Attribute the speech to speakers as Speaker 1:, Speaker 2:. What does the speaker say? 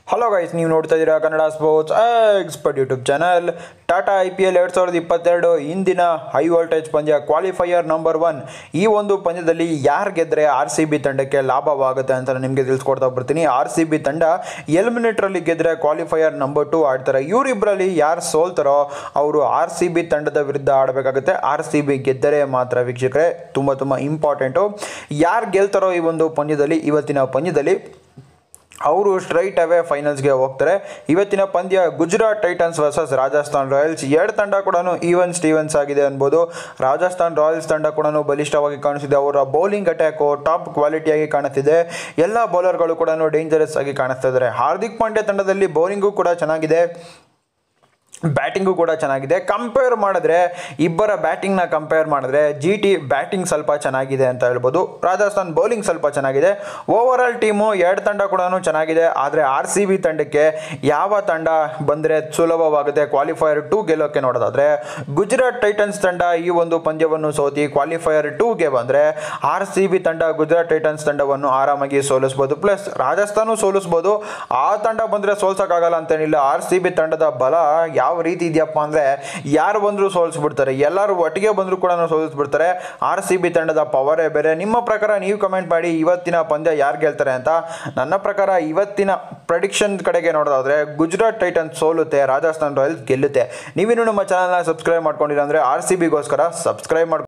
Speaker 1: hello guys ನೀವು ನೋಡ್ತಾ ಇದ್ದೀರಾ Kannada sports expert YouTube channel Tata I P L ಎರಡು ಸಾವಿರದ ಇಪ್ಪತ್ತೆರಡು ಇಂದಿನ ಹೈ ವೋಲ್ಟೇಜ್ ಪಂದ್ಯ ಕ್ವಾಲಿಫೈಯರ್ ನಂಬರ್ ಒನ್ ಈ ಒಂದು ಪಂದ್ಯದಲ್ಲಿ ಯಾರು ಗೆದ್ದರೆ ಆರ್ ಸಿ ಬಿ ತಂಡಕ್ಕೆ ಲಾಭವಾಗುತ್ತೆ ಅಂತ ನಾನು ನಿಮಗೆ ತಿಳಿಸ್ಕೊಡ್ತಾ ಬರ್ತೀನಿ ಆರ್ ಸಿ ಬಿ ತಂಡ ಎಲಿಮಿನೇಟ್ರಲ್ಲಿ ಗೆದ್ದರೆ ಕ್ವಾಲಿಫೈಯರ್ ನಂಬರ್ ಟು ಆಡ್ತಾರೆ ಇವರಿಬ್ಬರಲ್ಲಿ ಯಾರು ಸೋಲ್ತಾರೋ ಅವರು ಆರ್ ಸಿ ಬಿ ತಂಡದ ವಿರುದ್ಧ ಆಡಬೇಕಾಗುತ್ತೆ ಆರ್ ಸಿ ಬಿ ಗೆದ್ದರೆ ಮಾತ್ರ ವೀಕ್ಷಕರೇ ತುಂಬ ತುಂಬ ಇಂಪಾರ್ಟೆಂಟು ಯಾರು ಗೆಲ್ತಾರೋ ಈ ಒಂದು ಪಂದ್ಯದಲ್ಲಿ ಇವತ್ತಿನ ಪಂದ್ಯದಲ್ಲಿ ಅವರು ಸ್ಟ್ರೈಟ್ ಅವೇ ಫೈನಲ್ಸ್ಗೆ ಹೋಗ್ತಾರೆ ಇವತ್ತಿನ ಪಂದ್ಯ Gujarat Titans versus Rajasthan Royals ಎರಡು ತಂಡ ಕೂಡ ಈವನ್ ಸ್ಟೀವನ್ಸ್ ಆಗಿದೆ ಅನ್ಬೋದು ರಾಜಸ್ಥಾನ್ ರಾಯಲ್ಸ್ ತಂಡ ಕೂಡ ಬಲಿಷ್ಠವಾಗಿ ಕಾಣಿಸ್ತಿದೆ ಅವರ ಬೌಲಿಂಗ್ ಅಟ್ಯಾಕು ಟಾಪ್ ಕ್ವಾಲಿಟಿಯಾಗಿ ಕಾಣಿಸ್ತಿದೆ ಎಲ್ಲ ಬೌಲರ್ಗಳು ಕೂಡ ಡೇಂಜರಸ್ ಆಗಿ ಕಾಣಿಸ್ತಾ ಇದ್ದಾರೆ ಹಾರ್ದಿಕ್ ಪಾಂಡ್ಯ ತಂಡದಲ್ಲಿ ಬೌಲಿಂಗು ಕೂಡ ಚೆನ್ನಾಗಿದೆ ಬ್ಯಾಟಿಂಗು ಕೂಡ ಚೆನ್ನಾಗಿದೆ ಕಂಪೇರ್ ಮಾಡಿದ್ರೆ ಇಬ್ಬರ ಬ್ಯಾಟಿಂಗ್ನ ಕಂಪೇರ್ ಮಾಡಿದ್ರೆ ಜಿ ಟಿ ಬ್ಯಾಟಿಂಗ್ ಸ್ವಲ್ಪ ಚೆನ್ನಾಗಿದೆ ಅಂತ ಹೇಳ್ಬೋದು ರಾಜಸ್ಥಾನ್ ಬೌಲಿಂಗ್ ಸ್ವಲ್ಪ ಚೆನ್ನಾಗಿದೆ ಓವರ್ ಆಲ್ ಟೀಮು ಎರಡು ತಂಡ ಕೂಡ ಚೆನ್ನಾಗಿದೆ ಆದರೆ ಆರ್ ಸಿ ಬಿ ತಂಡಕ್ಕೆ ಯಾವ ತಂಡ ಬಂದರೆ ಸುಲಭವಾಗುತ್ತೆ ಕ್ವಾಲಿಫೈಯರ್ ಟೂ ಗೆಲ್ಲೋಕ್ಕೆ ನೋಡೋದಾದರೆ ಗುಜರಾತ್ ಟೈಟನ್ಸ್ ತಂಡ ಈ ಒಂದು ಪಂದ್ಯವನ್ನು ಸೋತಿ ಕ್ವಾಲಿಫೈಯರ್ ಟೂಗೆ ಬಂದರೆ ಆರ್ ಸಿ ಬಿ ತಂಡ ಗುಜರಾತ್ ಟೈಟನ್ಸ್ ತಂಡವನ್ನು ಆರಾಮಾಗಿ ಸೋಲಿಸ್ಬೋದು ಪ್ಲಸ್ ರಾಜಸ್ಥಾನ ಸೋಲಿಸ್ಬೋದು ಆ ತಂಡ ಬಂದರೆ ಸೋಲ್ಸೋಕ್ಕಾಗಲ್ಲ ಅಂತೇನಿಲ್ಲ ಆರ್ ಸಿ ಬಿ ತಂಡದ ಬಲ ಯಾವ ರೀತಿ ಇದೆಯಪ್ಪ ಅಂದರೆ ಯಾರು ಬಂದರೂ ಸೋಲಿಸ್ಬಿಡ್ತಾರೆ ಎಲ್ಲರೂ ಒಟ್ಟಿಗೆ ಬಂದರೂ ಕೂಡ ಸೋಲಿಸ್ಬಿಡ್ತಾರೆ ಆರ್ ಸಿ ಬಿ ತಂಡದ ಪವರೇ ಬೇರೆ ನಿಮ್ಮ ಪ್ರಕಾರ ನೀವು ಕಮೆಂಟ್ ಮಾಡಿ ಇವತ್ತಿನ ಪಂದ್ಯ ಯಾರು ಗೆಲ್ತಾರೆ ಅಂತ ನನ್ನ ಪ್ರಕಾರ ಇವತ್ತಿನ ಪ್ರಡಿಕ್ಷನ್ ಕಡೆಗೆ ನೋಡೋದಾದ್ರೆ ಗುಜರಾತ್ ಟೈಟನ್ಸ್ ಸೋಲುತ್ತೆ ರಾಜಸ್ಥಾನ್ ರಾಯಲ್ಸ್ ಗೆಲ್ಲುತ್ತೆ ನೀವಿನ್ನೂ ನಮ್ಮ ಚಾನಲ್ನ ಸಬ್ಸ್ಕ್ರೈಬ್ ಮಾಡ್ಕೊಂಡಿಲ್ಲ ಅಂದರೆ ಆರ್ ಸಿ ಬಿಗೋಸ್ಕರ ಸಬ್ಸ್ಕ್ರೈಬ್ ಮಾಡ್ಕೊಂಡು